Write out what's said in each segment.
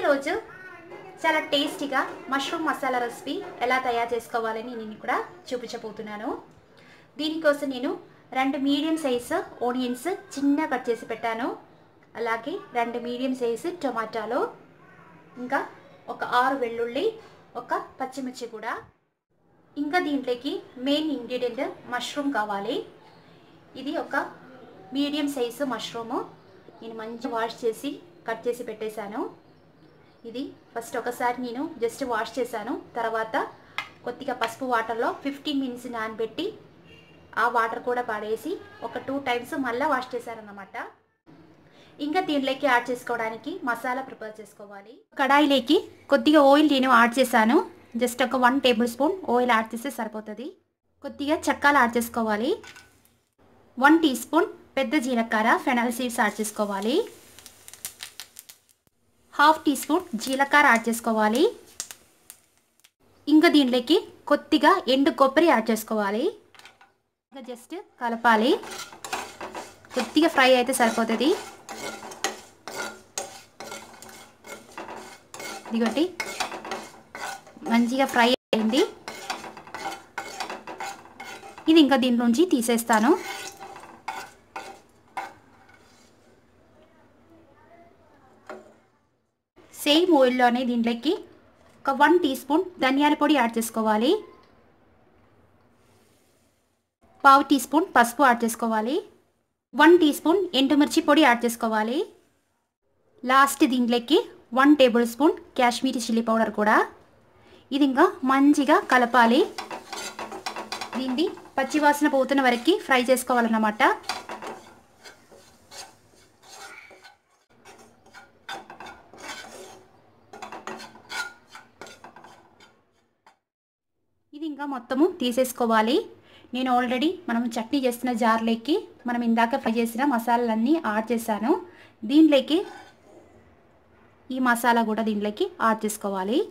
ఈరోజు చాలా టేస్టీగా మష్రూమ్ మసాలా రెసిపీ ఎలా తయారు చేసుకోవాలని నేను కూడా చూపించబోతున్నాను దీనికోసం నేను రెండు మీడియం సైజు ఆనియన్స్ చిన్న కట్ చేసి పెట్టాను అలాగే రెండు మీడియం సైజు టొమాటాలు ఇంకా ఒక ఆరు వెల్లుల్లి ఒక పచ్చిమిర్చి కూడా ఇంకా దీంట్లోకి మెయిన్ ఇంగ్రీడియంట్ మష్రూమ్ కావాలి ఇది ఒక మీడియం సైజు మష్రూము నేను మంచి వాష్ చేసి కట్ చేసి పెట్టేశాను ఇది ఫస్ట్ ఒకసారి నేను జస్ట్ వాష్ చేశాను తర్వాత కొద్దిగా పసుపు వాటర్లో ఫిఫ్టీన్ మినిట్స్ నానబెట్టి ఆ వాటర్ కూడా పడేసి ఒక టూ టైమ్స్ మళ్ళీ వాష్ చేశారన్నమాట ఇంకా దీంట్లోకి యాడ్ చేసుకోవడానికి మసాలా ప్రిపేర్ చేసుకోవాలి కడాయిలోకి కొద్దిగా ఆయిల్ నేను యాడ్ చేశాను జస్ట్ ఒక one tablespoon oil add చేస్తే సరిపోతుంది కొద్దిగా చక్కాలు యాడ్ చేసుకోవాలి వన్ టీ స్పూన్ పెద్ద జీలకర్ర ఫెనల్ సీడ్స్ యాడ్ చేసుకోవాలి హాఫ్ టీ స్పూన్ జీలకర్ర యాడ్ చేసుకోవాలి ఇంకా దీంట్లోకి కొద్దిగా ఎండు కొబ్బరి యాడ్ చేసుకోవాలి ఇంకా జస్ట్ కలపాలి కొద్దిగా ఫ్రై అయితే సరిపోతుంది ఇదిగోటి మంచిగా ఫ్రై అయింది ఇది ఇంకా దీంట్లోంచి తీసేస్తాను సేమ్ ఆయిల్లోనే దీంట్లోకి ఒక వన్ టీ స్పూన్ ధనియాల పొడి యాడ్ చేసుకోవాలి పావు టీ స్పూన్ పసుపు యాడ్ చేసుకోవాలి వన్ టీ స్పూన్ ఎండుమిర్చి పొడి యాడ్ చేసుకోవాలి లాస్ట్ దీంట్లోకి one tablespoon Kashmiri chilli powder కూడా ఇది ఇంకా మంచిగా కలపాలి దీన్ని పచ్చివాసన పోతున్న వరకు ఫ్రై చేసుకోవాలన్నమాట ఇది ఇంకా మొత్తము తీసేసుకోవాలి నేను ఆల్రెడీ మనం చట్నీ చేస్తున్న జార్లోకి మనం ఇందాక ఫ్రై చేసిన మసాలాలన్నీ యాడ్ చేశాను దీంట్లోకి ఈ మసాలా కూడా దీంట్లోకి యాడ్ చేసుకోవాలి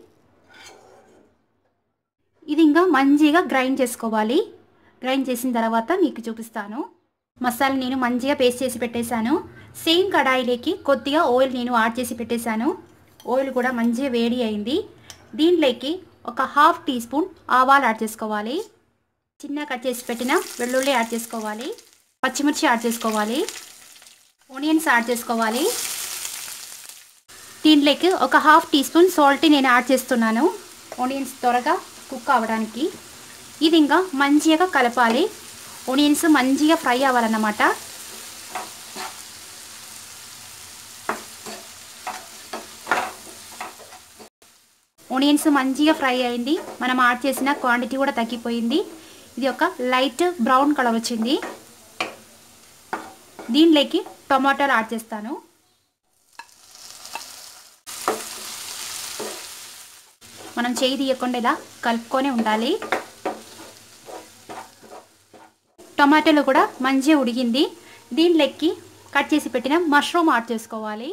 ఇది ఇంకా మంచిగా గ్రైండ్ చేసుకోవాలి గ్రైండ్ చేసిన తర్వాత మీకు చూపిస్తాను మసాలా నేను మంచిగా పేస్ట్ చేసి పెట్టేశాను సేమ్ కడాయిలోకి కొద్దిగా ఆయిల్ నేను యాడ్ చేసి పెట్టేశాను ఆయిల్ కూడా మంచిగా వేడి అయింది దీంట్లోకి ఒక హాఫ్ టీ స్పూన్ ఆవాలు యాడ్ చేసుకోవాలి చిన్న కట్ చేసి పెట్టిన వెల్లుల్లి యాడ్ చేసుకోవాలి పచ్చిమిర్చి యాడ్ చేసుకోవాలి ఆనియన్స్ యాడ్ చేసుకోవాలి దీంట్లోకి ఒక హాఫ్ టీ స్పూన్ సాల్ట్ నేను యాడ్ చేస్తున్నాను ఆనియన్స్ త్వరగా కుక్ అవ్వడానికి ఇది ఇంకా మంచిగా కలపాలి ఆనియన్స్ మంచిగా ఫ్రై అవ్వాలన్నమాట ఆనియన్స్ మంచిగా ఫ్రై అయింది మనం యాడ్ చేసిన క్వాంటిటీ కూడా తగ్గిపోయింది ఇది ఒక లైట్ బ్రౌన్ కలర్ వచ్చింది దీంట్లోకి టొమాటోలు యాడ్ చేస్తాను మనం చేయి తీయకుండా ఇలా కలుపుకొని ఉండాలి టమాటాలు కూడా మంచిగా ఉడిగింది దీంట్లోకి కట్ చేసి పెట్టిన మష్రూమ్ యాడ్ చేసుకోవాలి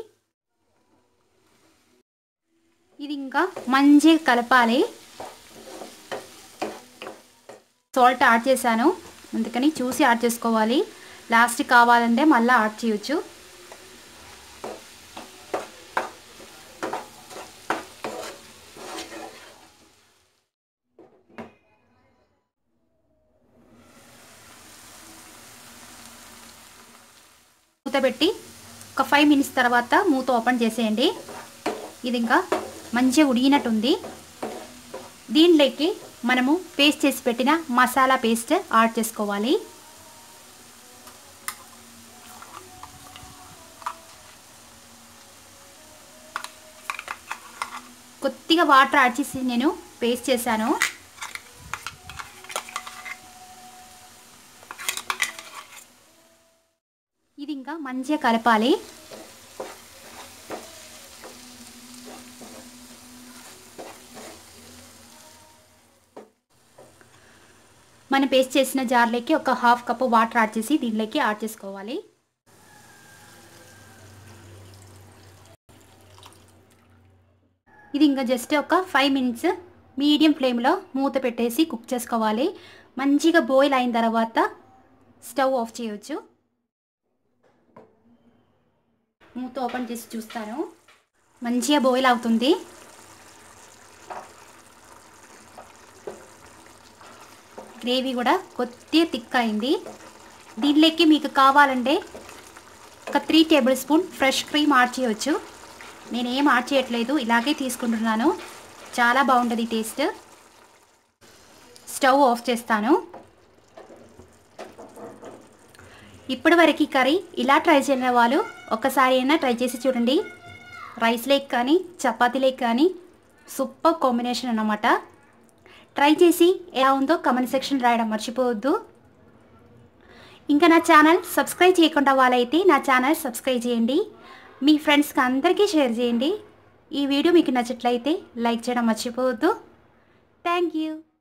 ఇది ఇంకా మంచిగా కలపాలి సాల్ట్ యాడ్ చేశాను అందుకని చూసి యాడ్ చేసుకోవాలి లాస్ట్ కావాలంటే మళ్ళీ యాడ్ చేయొచ్చు మూత పెట్టి ఒక ఫైవ్ మినిట్స్ తర్వాత మూత ఓపెన్ చేసేయండి ఇది ఇంకా మంచిగా ఉడిగినట్టుంది దీంట్లోకి మనము పేస్ట్ చేసి పెట్టిన మసాలా పేస్ట్ యాడ్ చేసుకోవాలి కొద్దిగా వాటర్ యాడ్ చేసి నేను పేస్ట్ చేశాను ఇది ఇంకా మంచిగా కలపాలి మనం పేస్ట్ చేసిన జార్లోకి ఒక హాఫ్ కప్ వాటర్ యాడ్ చేసి దీంట్లోకి యాడ్ చేసుకోవాలి ఇది ఇంకా జస్ట్ ఒక ఫైవ్ మినిట్స్ మీడియం ఫ్లేమ్లో మూత పెట్టేసి కుక్ చేసుకోవాలి మంచిగా బాయిల్ అయిన తర్వాత స్టవ్ ఆఫ్ చేయొచ్చు మూత ఓపెన్ చేసి చూస్తాను మంచిగా బాయిల్ అవుతుంది గ్రేవీ కూడా కొద్దిగా థిక్ అయింది దీనిలోకి మీకు కావాలంటే ఒక three tablespoon fresh cream add చేయవచ్చు నేను ఏం యాడ్ చేయట్లేదు ఇలాగే తీసుకుంటున్నాను చాలా బాగుంటుంది టేస్ట్ స్టవ్ ఆఫ్ చేస్తాను ఇప్పటి వరకు ఈ కర్రీ ఇలా ట్రై చేయని వాళ్ళు ఒక్కసారి అయినా ట్రై చేసి చూడండి రైస్ లేక్ కానీ చపాతీ లేక్ కానీ సూపర్ కాంబినేషన్ అన్నమాట ట్రై చేసి ఎలా ఉందో కమెంట్ సెక్షన్ రాయడం మర్చిపోవద్దు ఇంకా నా ఛానల్ సబ్స్క్రైబ్ చేయకుండా వాళ్ళైతే నా ఛానల్ సబ్స్క్రైబ్ చేయండి మీ ఫ్రెండ్స్కి అందరికీ షేర్ చేయండి ఈ వీడియో మీకు నచ్చట్లయితే లైక్ చేయడం మర్చిపోవద్దు థ్యాంక్ యూ